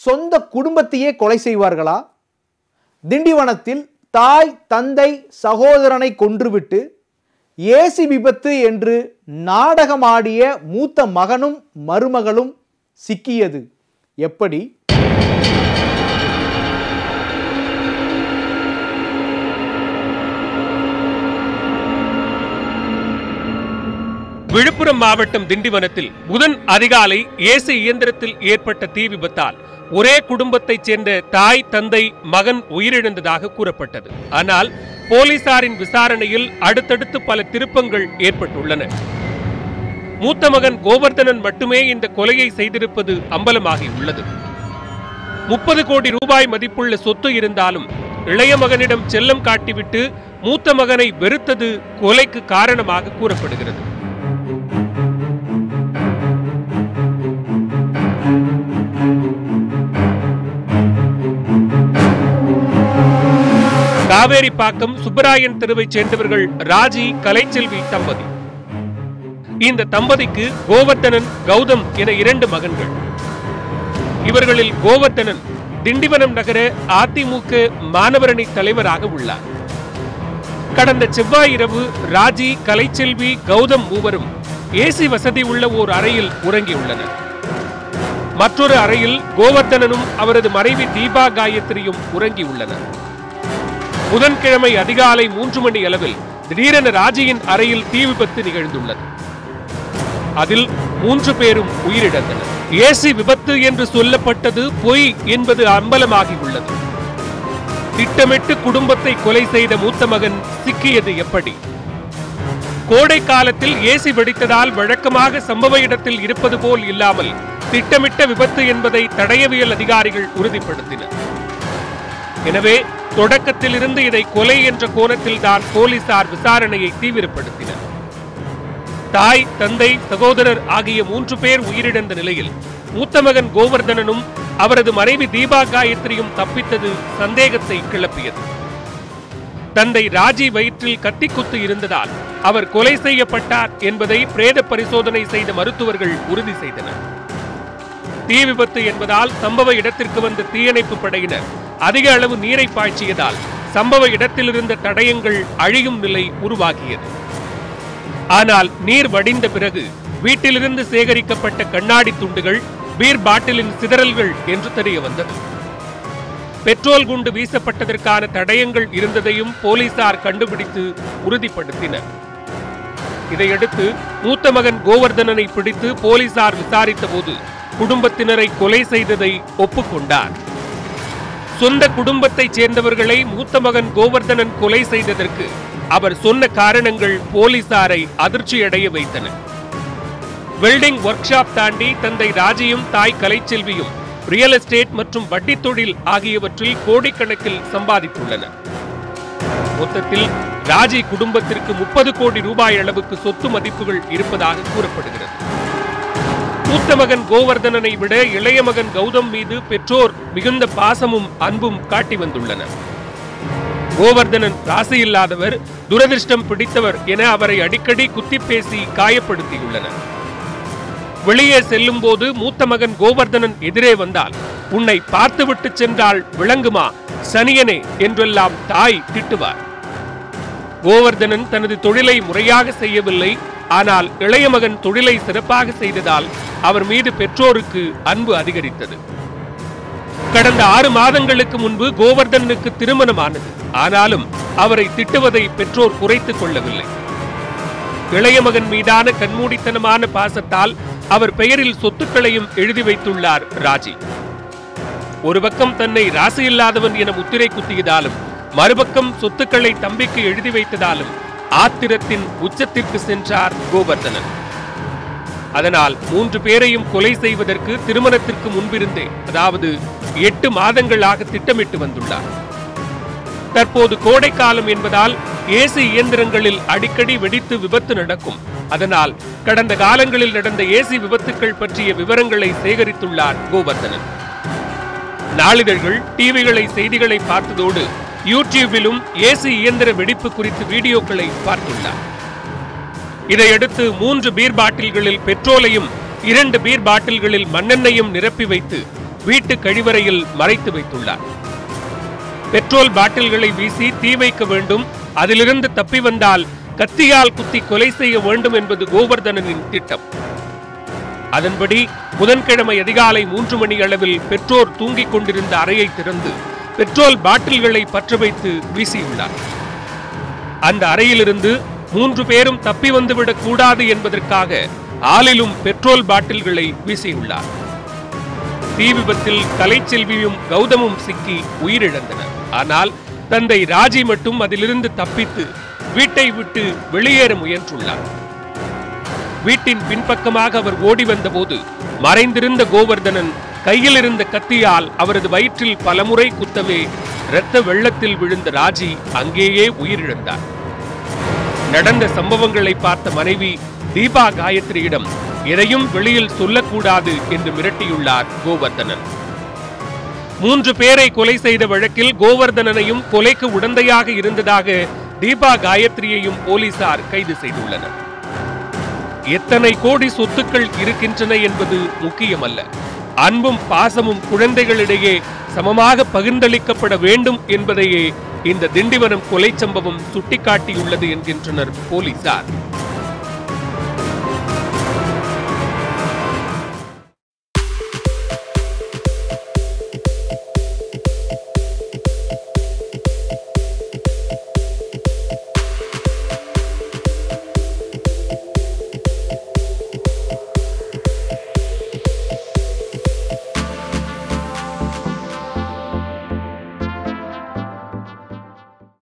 சொந்த குடும்பத்தையே கொலை செய்வார்களா திண்டிவனத்தில் தாய் தந்தை சகோதரனை கொன்றுவிட்டு ஏசி விபத்து என்று நாடகமாடிய மூத்த மகனும் மருமகளும் சிக்கியது எப்படி விழுப்புரம் மாவட்டம் திண்டிவனத்தில் புதன் அதிகாலை ஏசி இயந்திரத்தில் ஏற்பட்ட தீ விபத்தால் ஒரே குடும்பத்தைச் சேர்ந்த தாய் தந்தை மகன் உயிரிழந்ததாக கூறப்பட்டது ஆனால் போலீசாரின் விசாரணையில் அடுத்தடுத்து பல திருப்பங்கள் ஏற்பட்டுள்ளன மூத்த மகன் கோவர்தனன் மட்டுமே இந்த கொலையை செய்திருப்பது அம்பலமாகி உள்ளது முப்பது கோடி ரூபாய் மதிப்புள்ள சொத்து இருந்தாலும் இளைய மகனிடம் செல்லம் காட்டிவிட்டு மூத்த மகனை வெறுத்தது கொலைக்கு காரணமாக கூறப்படுகிறது காவேரிப்பாக்கம் சுப்பராயன் தெருவைச் சேர்ந்தவர்கள் ராஜி கலைச்செல்வி தம்பதி இந்த தம்பதிக்கு கோவர்த்தனன் கௌதம் என இரண்டு மகன்கள் இவர்களில் கோவர்த்தனன் திண்டிவனம் நகர அதிமுக மாணவரணி தலைவராக உள்ளார் கடந்த செவ்வாய் இரவு ராஜி கலைச்செல்வி கௌதம் மூவரும் ஏசி வசதி உள்ள ஓர் அறையில் உறங்கியுள்ளனர் மற்றொரு அறையில் கோவர்த்தனனும் அவரது மனைவி தீபா காயத்ரியும் உறங்கியுள்ளனர் புதன்கிழமை அதிகாலை மூன்று மணி அளவில் திடீரென ராஜியின் அறையில் தீ விபத்து நிகழ்ந்துள்ளது அதில் மூன்று பேரும் உயிரிழந்தனர் ஏசி விபத்து என்று சொல்லப்பட்டது பொய் என்பது அம்பலமாகி உள்ளது திட்டமிட்டு குடும்பத்தை கொலை செய்த மூத்த மகன் சிக்கியது எப்படி கோடை காலத்தில் ஏசி வெடித்ததால் வழக்கமாக சம்பவ இடத்தில் இருப்பது போல் இல்லாமல் திட்டமிட்ட விபத்து என்பதை தடயவியல் அதிகாரிகள் உறுதிப்படுத்தினர் எனவே தொடக்கத்திலிருந்து இதை கொலை என்ற கோணத்தில் தான் போலீசார் விசாரணையை தீவிரப்படுத்தினர் தாய் தந்தை சகோதரர் ஆகிய மூன்று பேர் உயிரிழந்த நிலையில் மூத்த மகன் கோவர்தனனும் அவரது மனைவி தீபா காயத்ரியும் தப்பித்தது சந்தேகத்தை கிளப்பியது தந்தை ராஜி வயிற்றில் கத்திக்குத்து இருந்ததால் அவர் கொலை செய்யப்பட்டார் என்பதை பிரேத பரிசோதனை செய்த மருத்துவர்கள் உறுதி செய்தனர் தீ விபத்து என்பதால் சம்பவ இடத்திற்கு வந்த தீயணைப்பு படையினர் அதிக அளவு நீரை பாய்ச்சியதால் சம்பவ இடத்தில் இருந்த தடயங்கள் அழியும் நிலை உருவாகியது ஆனால் நீர் வடிந்த பிறகு வீட்டிலிருந்து சேகரிக்கப்பட்ட கண்ணாடி துண்டுகள் பீர் பாட்டிலின் சிதறல்கள் என்று தெரிய வந்தது பெட்ரோல் குண்டு வீசப்பட்டதற்கான தடயங்கள் இருந்ததையும் போலீசார் கண்டுபிடித்து உறுதிப்படுத்தினர் இதையடுத்து மூத்த மகன் கோவர்தனனை பிடித்து போலீசார் விசாரித்த போது குடும்பத்தினரை கொலை செய்ததை ஒப்புக்கொண்டார் சொந்த குடும்பத்தைச் சேர்ந்தவர்களை மூத்த மகன் கோவர்தனன் கொலை செய்ததற்கு அவர் சொன்ன காரணங்கள் போலீசாரை அதிர்ச்சியடைய வைத்தன வெல்டிங் ஒர்க் ஷாப் தாண்டி தந்தை ராஜியும் தாய் கலைச்செல்வியும் ரியல் எஸ்டேட் மற்றும் வட்டி தொழில் ஆகியவற்றில் கோடிக்கணக்கில் சம்பாதித்துள்ளனர் மொத்தத்தில் ராஜி குடும்பத்திற்கு முப்பது கோடி ரூபாய் அளவுக்கு சொத்து மதிப்புகள் இருப்பதாக கூறப்படுகிறது மூத்த மகன் கோவர்தனனை விட இளைய மகன் கௌதம் மீது பெற்றோர் மிகுந்த பாசமும் அன்பும் காட்டி வந்துள்ளனர் கோவர்தனன் ராசி இல்லாதவர் துரதிர்ஷ்டம் பிடித்தவர் என அவரை அடிக்கடி குத்தி பேசி காயப்படுத்தியுள்ளனர் வெளியே செல்லும் போது மூத்த மகன் கோவர்தனன் எதிரே வந்தால் உன்னை பார்த்துவிட்டு சென்றால் விளங்குமா சனியனே என்றெல்லாம் தாய் திட்டுவார் கோவர்தனன் தனது தொழிலை முறையாக செய்யவில்லை ஆனால் இளைய மகன் தொழிலை சிறப்பாக செய்ததால் அவர் மீது பெற்றோருக்கு அன்பு அதிகரித்தது கடந்த ஆறு மாதங்களுக்கு முன்பு கோவர்தனுக்கு திருமணமானது ஆனாலும் அவரை திட்டுவதை பெற்றோர் குறைத்துக் கொள்ளவில்லை இளைய மகன் மீதான கண்மூடித்தனமான பாசத்தால் அவர் பெயரில் சொத்துக்களையும் எழுதி வைத்துள்ளார் ராஜி ஒரு பக்கம் தன்னை ராசி இல்லாதவன் என முத்திரை குத்தியதாலும் மறுபக்கம் சொத்துக்களை தம்பிக்கு எழுதி வைத்ததாலும் ஆத்திரத்தின் உச்சத்திற்கு சென்றார் கோவர்தனன் அதனால் மூன்று பேரையும் கொலை செய்வதற்கு திருமணத்திற்கு முன்பிருந்தே அதாவது எட்டு மாதங்களாக திட்டமிட்டு வந்துள்ளார் தற்போது கோடைக்காலம் என்பதால் ஏசி இயந்திரங்களில் அடிக்கடி வெடித்து விபத்து நடக்கும் அதனால் கடந்த காலங்களில் நடந்த ஏசி விபத்துக்கள் பற்றிய விவரங்களை சேகரித்துள்ளார் கோவர்தனன் நாளிதழ்கள் டிவிகளை செய்திகளை பார்த்ததோடு யூடியூபிலும் ஏசி இயந்திர வெடிப்பு குறித்து வீடியோக்களை பார்த்துள்ளார் இதையடுத்து மூன்று பீர் பாட்டில்களில் பெட்ரோலையும் இரண்டு பீர் பாட்டில்களில் மண்ணெண்ணையும் நிரப்பி வைத்து வீட்டு கழிவறையில் மறைத்து வைத்துள்ளார் பெட்ரோல் பாட்டில்களை வீசி தீ வைக்க வேண்டும் அதிலிருந்து தப்பி வந்தால் கத்தியால் குத்தி கொலை செய்ய வேண்டும் என்பது கோவர்தனனின் திட்டம் அதன்படி புதன்கிழமை அதிகாலை மூன்று மணி அளவில் பெற்றோர் தூங்கிக் கொண்டிருந்த அறையை திறந்து பெட்ரோல் பாட்டில்களை பற்ற வைத்து வீசியுள்ளார் அந்த அறையிலிருந்து மூன்று பேரும் தப்பி வந்துவிடக் கூடாது என்பதற்காக ஆளிலும் பெட்ரோல் பாட்டில்களை வீசியுள்ளார் தீ விபத்தில் கலைச்செல்வியும் கௌதமும் சிக்கி உயிரிழந்தனர் ஆனால் தந்தை ராஜி மட்டும் அதிலிருந்து தப்பித்து வீட்டை விட்டு வெளியேற முயன்றுள்ளார் வீட்டின் பின்பக்கமாக அவர் ஓடி வந்தபோது மறைந்திருந்த கோவர்தனன் கையில் இருந்த கத்தியால் அவரது வயிற்றில் பலமுறை குத்தவே இரத்த வெள்ளத்தில் விழுந்த ராஜி அங்கேயே உயிரிழந்தார் நடந்த சம்பவங்களை பார்த்த மனைவி தீபா காயத்ரியிடம் எதையும் வெளியில் சொல்லக்கூடாது என்று மிரட்டியுள்ளார் கோவர்தனன் மூன்று பேரை கொலை செய்த வழக்கில் கோவர்தனனையும் கொலைக்கு உடந்தையாக இருந்ததாக தீபா காயத்ரியையும் போலீசார் கைது செய்துள்ளனர் எத்தனை கோடி சொத்துக்கள் இருக்கின்றன என்பது முக்கியமல்ல அன்பும் பாசமும் குழந்தைகளிடையே சமமாக பகிர்ந்தளிக்கப்பட வேண்டும் என்பதையே இந்த திண்டிவனம் கொலை சம்பவம் சுட்டிக்காட்டியுள்ளது என்கின்றனர் போலீசார்